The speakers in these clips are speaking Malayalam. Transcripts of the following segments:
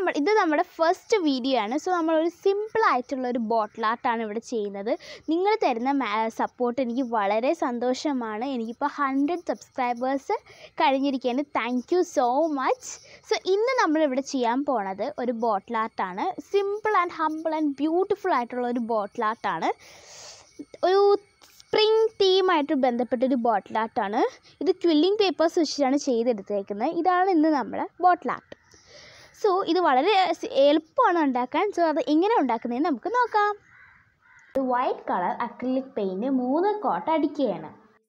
നമ്മൾ ഇത് നമ്മുടെ ഫസ്റ്റ് വീഡിയോ ആണ് സോ നമ്മളൊരു സിമ്പിൾ ആയിട്ടുള്ള ഒരു ബോട്ടിൽ ആർട്ടാണ് ഇവിടെ ചെയ്യുന്നത് നിങ്ങൾ തരുന്ന സപ്പോർട്ട് എനിക്ക് വളരെ സന്തോഷമാണ് എനിക്കിപ്പോൾ ഹൺഡ്രഡ് സബ്സ്ക്രൈബേഴ്സ് കഴിഞ്ഞിരിക്കുകയാണ് thank you so much so ഇന്ന് നമ്മളിവിടെ ചെയ്യാൻ പോണത് ഒരു ബോട്ടിൽ ആർട്ടാണ് simple and humble and beautiful ആയിട്ടുള്ള ഒരു ബോട്ടിൽ ആർട്ടാണ് ഒരു സ്പ്രിങ് തീമായിട്ട് ബന്ധപ്പെട്ടൊരു ബോട്ടിൽ ആർട്ടാണ് ഇത് ക്വില്ലിംഗ് പേപ്പേഴ്സ് വെച്ചിട്ടാണ് ചെയ്തെടുത്തേക്കുന്നത് ഇതാണ് ഇന്ന് നമ്മുടെ ബോട്ടിൽ ആർട്ട് സോ ഇത് വളരെ സ് എളുപ്പമാണ് ഉണ്ടാക്കാൻ സോ അത് എങ്ങനെ ഉണ്ടാക്കുന്നതെന്ന് നമുക്ക് നോക്കാം ഒരു വൈറ്റ് കളർ അക്രിലിക് പെയിൻറ്റ് മൂന്ന് കോട്ട് അടിക്കുകയാണ്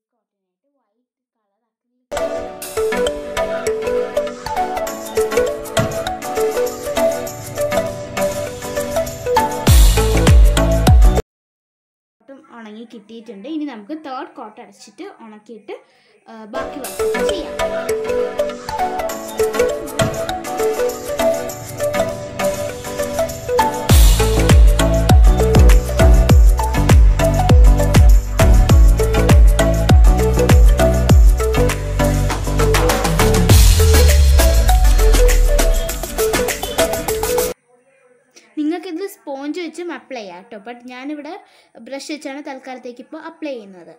കോട്ടും ഉണങ്ങി കിട്ടിയിട്ടുണ്ട് ഇനി നമുക്ക് തേർഡ് കോട്ട് അടച്ചിട്ട് ഉണക്കിയിട്ട് ആ, ബാക്കി വർക്ക് ചെയ്യാം നിങ്ങൾക്കിത് സ്പോഞ്ച് വെച്ചും അപ്ലൈ ചെയ്യാം കേട്ടോ ബട്ട് ഞാനിവിടെ ബ്രഷ് വെച്ചാണ് തൽക്കാലത്തേക്ക് ഇപ്പോൾ അപ്ലൈ ചെയ്യുന്നത്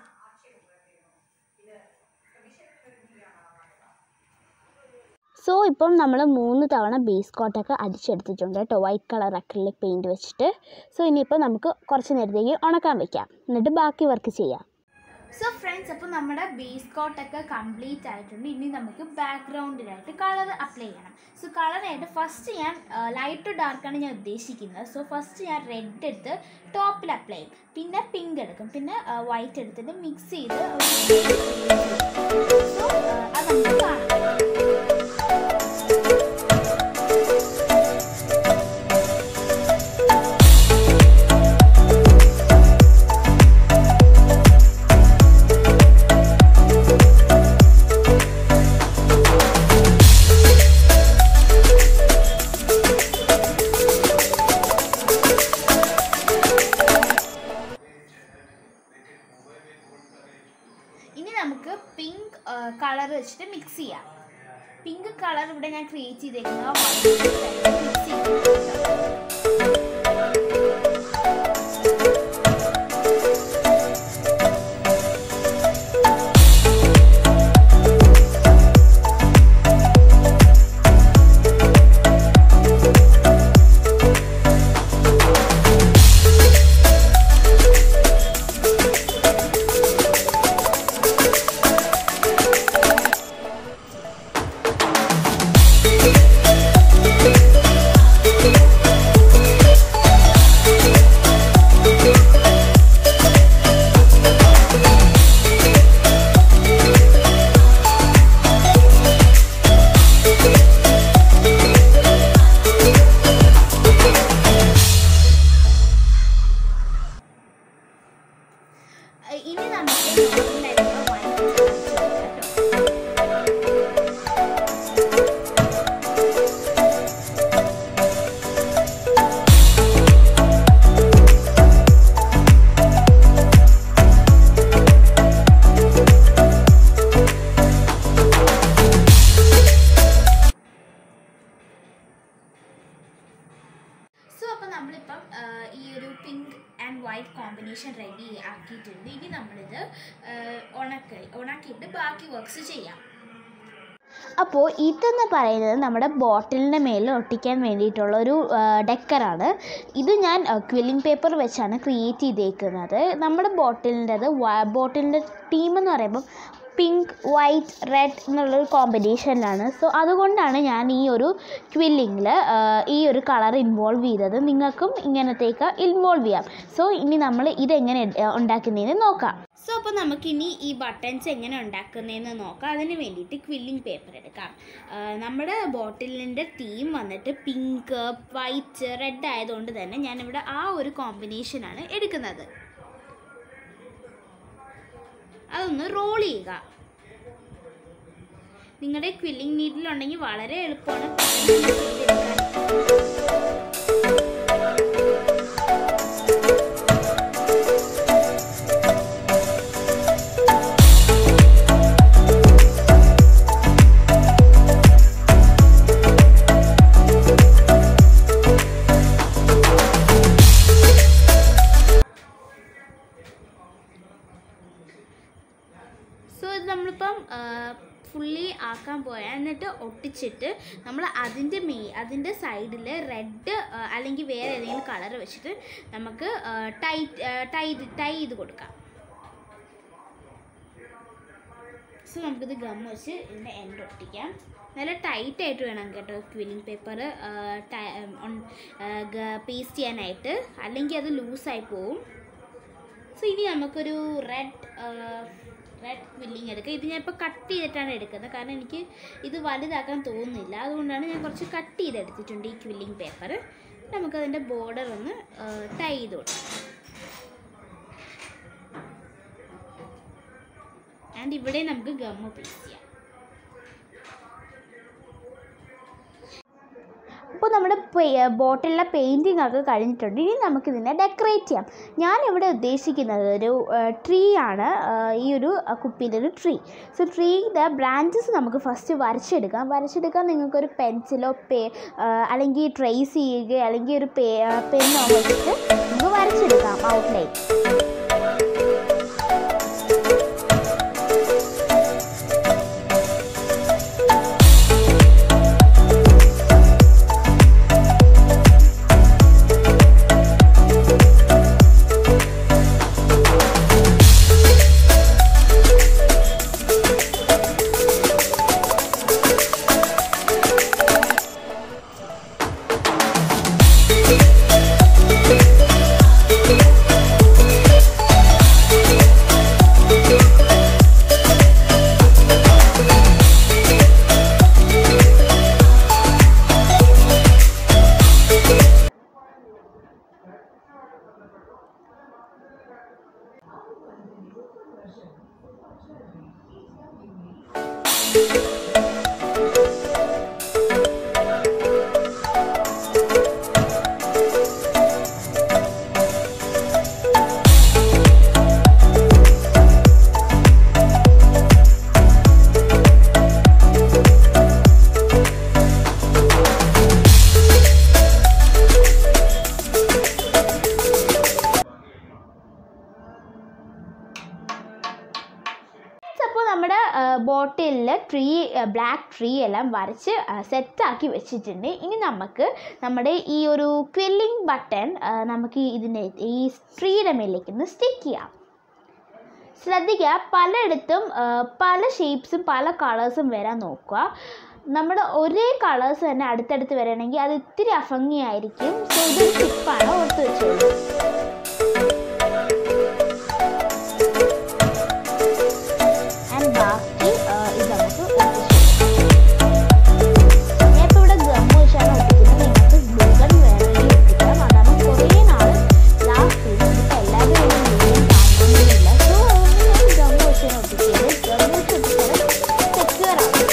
സോ ഇപ്പം നമ്മൾ മൂന്ന് തവണ ബേസ് കോട്ടൊക്കെ അടിച്ചെടുത്തിട്ടുണ്ട് കേട്ടോ വൈറ്റ് കളർ അക്രിലിക് പെയിൻറ്റ് വെച്ചിട്ട് സോ ഇനിയിപ്പോൾ നമുക്ക് കുറച്ച് നേരത്തേക്ക് ഉണക്കാൻ വെക്കാം എന്നിട്ട് ബാക്കി വർക്ക് ചെയ്യാം സോ ഫ്രണ്ട്സ് അപ്പോൾ നമ്മുടെ ബേസ് കോട്ടൊക്കെ കംപ്ലീറ്റ് ആയിട്ടുണ്ട് ഇനി നമുക്ക് ബാക്ക്ഗ്രൗണ്ടിനായിട്ട് കളർ അപ്ലൈ ചെയ്യണം സോ കളറായിട്ട് ഫസ്റ്റ് ഞാൻ ലൈറ്റ് ടു ഡാർക്കാണ് ഞാൻ ഉദ്ദേശിക്കുന്നത് സോ ഫസ്റ്റ് ഞാൻ റെഡ് എടുത്ത് ടോപ്പിൽ അപ്ലൈ ചെയ്യും പിന്നെ പിങ്ക് എടുക്കും പിന്നെ വൈറ്റ് എടുത്തിട്ട് മിക്സ് ചെയ്ത് സോ അത് നമുക്ക് കാണാം ഇനി നമുക്ക് പിങ്ക് കളർ വെച്ചിട്ട് മിക്സ് ചെയ്യാം പിങ്ക് കളർ ഇവിടെ ഞാൻ ക്രിയേറ്റ് ചെയ്തേക്കുന്നത് മിക്സ് ചെയ്ത് ഏഹ് ഇനി നമുക്ക് നോർമലായിട്ടുള്ള white കളർ ചെയ്യാം കേട്ടോ. സോ അപ്പോൾ നമ്മളിപ്പം ആ, ഈ ഒരു pink and white combination ready ആക്കിയിട്ടുണ്ട് ഇനി നമ്മളിത് ആ, ഉണക്കി ഉണക്കിയിട്ട് ബാക്കി വർക്ക്സ് ചെയ്യാം അപ്പോൾ ഇതെന്ന് പറയുന്നത് നമ്മുടെ ബോട്ടിലിൻ്റെ മേലിൽ ഒട്ടിക്കാൻ വേണ്ടിയിട്ടുള്ള ഒരു ഡെക്കറാണ് ഇത് ഞാൻ ക്വില്ലിംഗ് പേപ്പർ വെച്ചാണ് ക്രിയേറ്റ് ചെയ്തേക്കുന്നത് നമ്മുടെ ബോട്ടിലിൻ്റെത് ബോട്ടിലിൻ്റെ ടീം എന്ന് പറയുമ്പം പിങ്ക് വൈറ്റ് റെഡ് എന്നുള്ളൊരു കോമ്പിനേഷനിലാണ് സോ അതുകൊണ്ടാണ് ഞാൻ ഈ ഒരു ക്വില്ലിങ്ങിൽ ഈ ഒരു കളർ ഇൻവോൾവ് ചെയ്തത് നിങ്ങൾക്കും ഇങ്ങനത്തേക്ക് ഇൻവോൾവ് ചെയ്യാം സോ ഇനി നമ്മൾ ഇതെങ്ങനെ ഉണ്ടാക്കുന്നതെന്ന് നോക്കാം സോ അപ്പോൾ നമുക്കിനി ഈ ബട്ടൺസ് എങ്ങനെ ഉണ്ടാക്കുന്നതെന്ന് നോക്കാം അതിന് വേണ്ടിയിട്ട് ക്വില്ലിംഗ് പേപ്പർ എടുക്കാം ആ, നമ്മുടെ ബോട്ടിലിൻ്റെ തീം വന്നിട്ട് പിങ്ക് വൈറ്റ് റെഡ് ആയതുകൊണ്ട് തന്നെ ഞാനിവിടെ ആ ഒരു കോമ്പിനേഷനാണ് എടുക്കുന്നത് അതൊന്ന് റോൾ ചെയ്യുക നിങ്ങളുടെ ക്വില്ലിംഗ് നീഡിലുണ്ടെങ്കിൽ വളരെ എളുപ്പമാണ് പെട്ടെന്ന് ചെയ്തെടുക്കാൻ. സോ ഇത് നമ്മളിപ്പം ഫുള്ളി ആക്കാൻ പോയാൽ എന്നിട്ട് ഒട്ടിച്ചിട്ട് നമ്മൾ അതിൻ്റെ മേ അതിൻ്റെ സൈഡിൽ റെഡ് അല്ലെങ്കിൽ വേറെ ഏതെങ്കിലും കളർ വെച്ചിട്ട് നമുക്ക് ടൈ ടൈ ടൈ ചെയ്ത് കൊടുക്കാം സോ നമുക്കിത് ഗം വെച്ച് ഇതിൻ്റെ എൻഡ് ഒട്ടിക്കാം നല്ല ടൈറ്റ് ആയിട്ട് വേണം കേട്ടോ ക്വില്ലിംഗ് പേപ്പർ പേസ്റ്റ് ചെയ്യാനായിട്ട് അല്ലെങ്കിൽ അത് ലൂസായി പോവും സോ ഇനി നമുക്കൊരു റെഡ് റെഡ് ക്വില്ലിങ് എടുക്കുക ഇത് ഞാൻ ഇപ്പോൾ കട്ട് ചെയ്തിട്ടാണ് എടുക്കുന്നത് കാരണം എനിക്ക് ഇത് വലുതാക്കാൻ തോന്നുന്നില്ല അതുകൊണ്ടാണ് ഞാൻ കുറച്ച് കട്ട് ചെയ്തെടുത്തിട്ടുണ്ട് ഈ ക്വില്ലിംഗ് പേപ്പർ നമുക്കതിൻ്റെ ബോർഡർ ഒന്ന് ടൈ ചെയ്ത് കൊടുക്കാം ആൻഡ് ഇവിടെ നമുക്ക് ഗമ്മ് പേസ്റ്റ് ചെയ്യാം അപ്പോൾ നമ്മുടെ ബോട്ടിലെ പെയിൻറ്റിംഗ് ഒക്കെ കഴിഞ്ഞിട്ടുണ്ട് ഇനി നമുക്കിതിനെ ഡെക്കറേറ്റ് ചെയ്യാം ഞാനിവിടെ ഉദ്ദേശിക്കുന്നത് ഒരു ട്രീ ആണ് ആ, ഈ ഒരു കുപ്പീൻ്റെ ഒരു ട്രീ സോ ട്രീയുടെ ബ്രാഞ്ചസ് നമുക്ക് ഫസ്റ്റ് വരച്ചെടുക്കാം വരച്ചെടുക്കാൻ നിങ്ങൾക്കൊരു പെൻസിലോ പേ ആ, അല്ലെങ്കിൽ ട്രേസ് ചെയ്യുക അല്ലെങ്കിൽ ഒരു പേ പെന്നോ വെച്ചിട്ട് നമുക്ക് വരച്ചെടുക്കാം ഔട്ട്ലൈൻ അപ്പോൾ നമ്മുടെ ബോട്ടിലിൽ ട്രീ ബ്ലാക്ക് ട്രീ എല്ലാം വരച്ച് സെറ്റാക്കി വെച്ചിട്ടുണ്ട് ഇനി നമുക്ക് നമ്മുടെ ഈ ഒരു ക്വില്ലിംഗ് ബട്ടൺ നമുക്ക് ഇതിൻ്റെ ഈ ട്രീയുടെ മേലേക്ക് ഒന്ന് സ്റ്റിക്ക് ചെയ്യാം ശ്രദ്ധിക്കുക പലയിടത്തും ആ, പല ഷേപ്സും പല കളേഴ്സും വരാൻ നോക്കുക നമ്മുടെ ഒരേ കളേഴ്സ് തന്നെ അടുത്തടുത്ത് വരണമെങ്കിൽ അത് ഇത്തിരി അഭംഗിയായിരിക്കും സോ ഇതൊരു ടിപ്പാണ് ഓർത്ത് വെച്ചോളൂ ആൻഡ് ബാക്കി ആ, ഇത് നമുക്ക് ഒട്ടിച്ചു ഞാനിപ്പോൾ ഇവിടെ ഗം വെച്ചാണ് ഒട്ടിക്കുന്നത് നിങ്ങൾക്ക് ഗ്ലൂ ഗൺ വേണമെങ്കിൽ ഒട്ടിക്കാം അതാണ് കുറേ നാൾ ലാസ്റ്റ് ചെയ്യും ഇപ്പോൾ എല്ലാവരും ഒരു ഗ്ലൂ ഗൺ കാണുന്നില്ല സോ അതുകൊണ്ട് ഞാൻ ഗം വെച്ചാണ് ഒട്ടിച്ചത് ഗം വെച്ച് ഒട്ടിച്ചാൽ സെക്യൂർ ആവും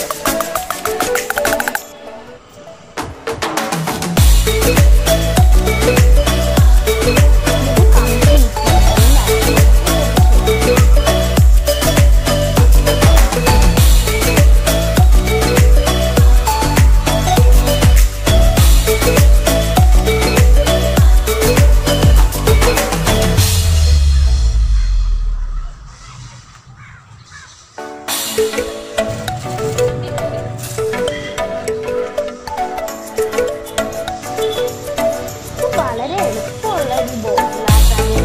ഇത് കംപ്ലീറ്റ് എല്ലാവരും ഇത് വളരെ എളുപ്പമുള്ള ഒരു ബോട്ടിലാക്കാണ്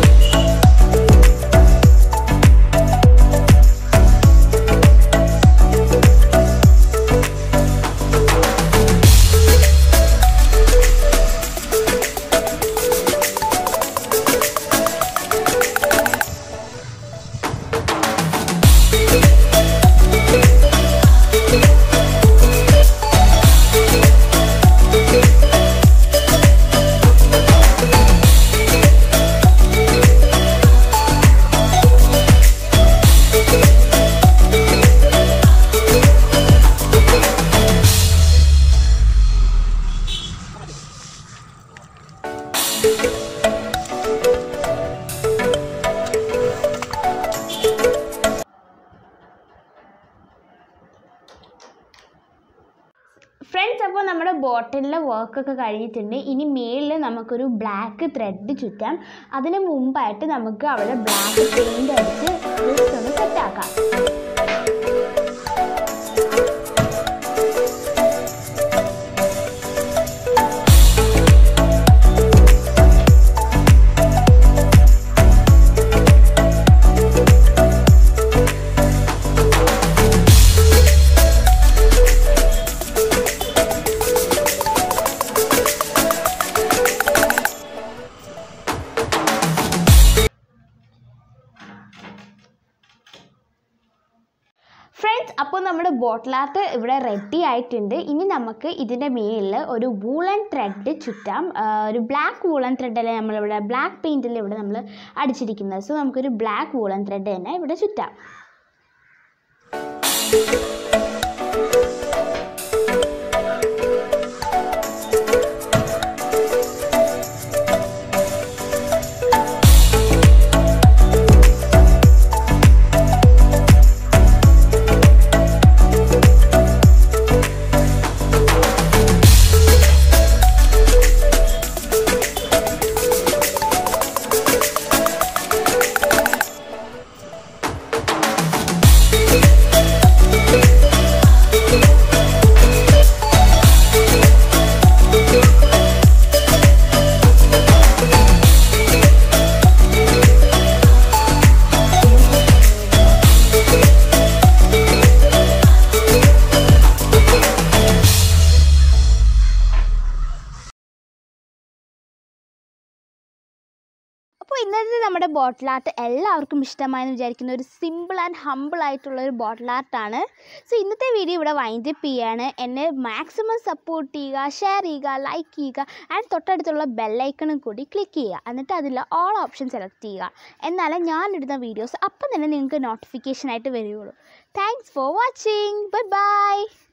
ഫ്രണ്ട്സ് അപ്പോൾ നമ്മുടെ ബോട്ടിലിലെ വർക്കൊക്കെ കഴിഞ്ഞിട്ടുണ്ട് ഇനി മേളിൽ നമുക്കൊരു ബ്ലാക്ക് ത്രെഡ് ചുറ്റാം അതിന് മുമ്പായിട്ട് നമുക്ക് അവിടെ ബ്ലാക്ക് പെയിൻ്റ് അടിച്ച് ജസ്റ്റ് ഒന്ന് സെറ്റാക്കാം ഫ്രണ്ട്സ് അപ്പോൾ നമ്മുടെ ബോട്ടിൽ ആർട്ട് ഇവിടെ റെഡി ആയിട്ടുണ്ട് ഇനി നമുക്ക് ഇതിൻ്റെ മേളിൽ ഒരു വൂളൻ ത്രെഡ് ചുറ്റാം ആ, ഒരു ബ്ലാക്ക് വൂളൻ ത്രെഡല്ലേ നമ്മളിവിടെ ബ്ലാക്ക് പെയിൻറ്റിൽ ഇവിടെ നമ്മൾ അടിച്ചിരിക്കുന്നത് സോ നമുക്കൊരു ബ്ലാക്ക് വൂളൻ ത്രെഡ് തന്നെ ഇവിടെ ചുറ്റാം അപ്പോൾ ഇന്നത്തെ നമ്മുടെ ബോട്ടിൽ ആർട്ട് എല്ലാവർക്കും ഇഷ്ടമായെന്ന് വിചാരിക്കുന്ന ഒരു സിമ്പിൾ ആൻഡ് ഹമ്പിൾ ആയിട്ടുള്ള ഒരു ബോട്ടിൽ ആർട്ടാണ് സോ ഇന്നത്തെ വീഡിയോ ഇവിടെ വൈൻഡപ്പ് ചെയ്യാണ് എന്നെ മാക്സിമം സപ്പോർട്ട് ചെയ്യുക ഷെയർ ചെയ്യുക ലൈക്ക് ചെയ്യുക ആൻഡ് തൊട്ടടുത്തുള്ള ബെല്ലൈക്കണും കൂടി ക്ലിക്ക് ചെയ്യുക എന്നിട്ട് അതിൽ ഓൾ ഓപ്ഷൻ സെലക്ട് ചെയ്യുക എന്നാലേ ഞാനിടുന്ന വീഡിയോസ് അപ്പം തന്നെ നിങ്ങൾക്ക് നോട്ടിഫിക്കേഷൻ ആയിട്ട് വരികയുള്ളൂ thanks for watching bye by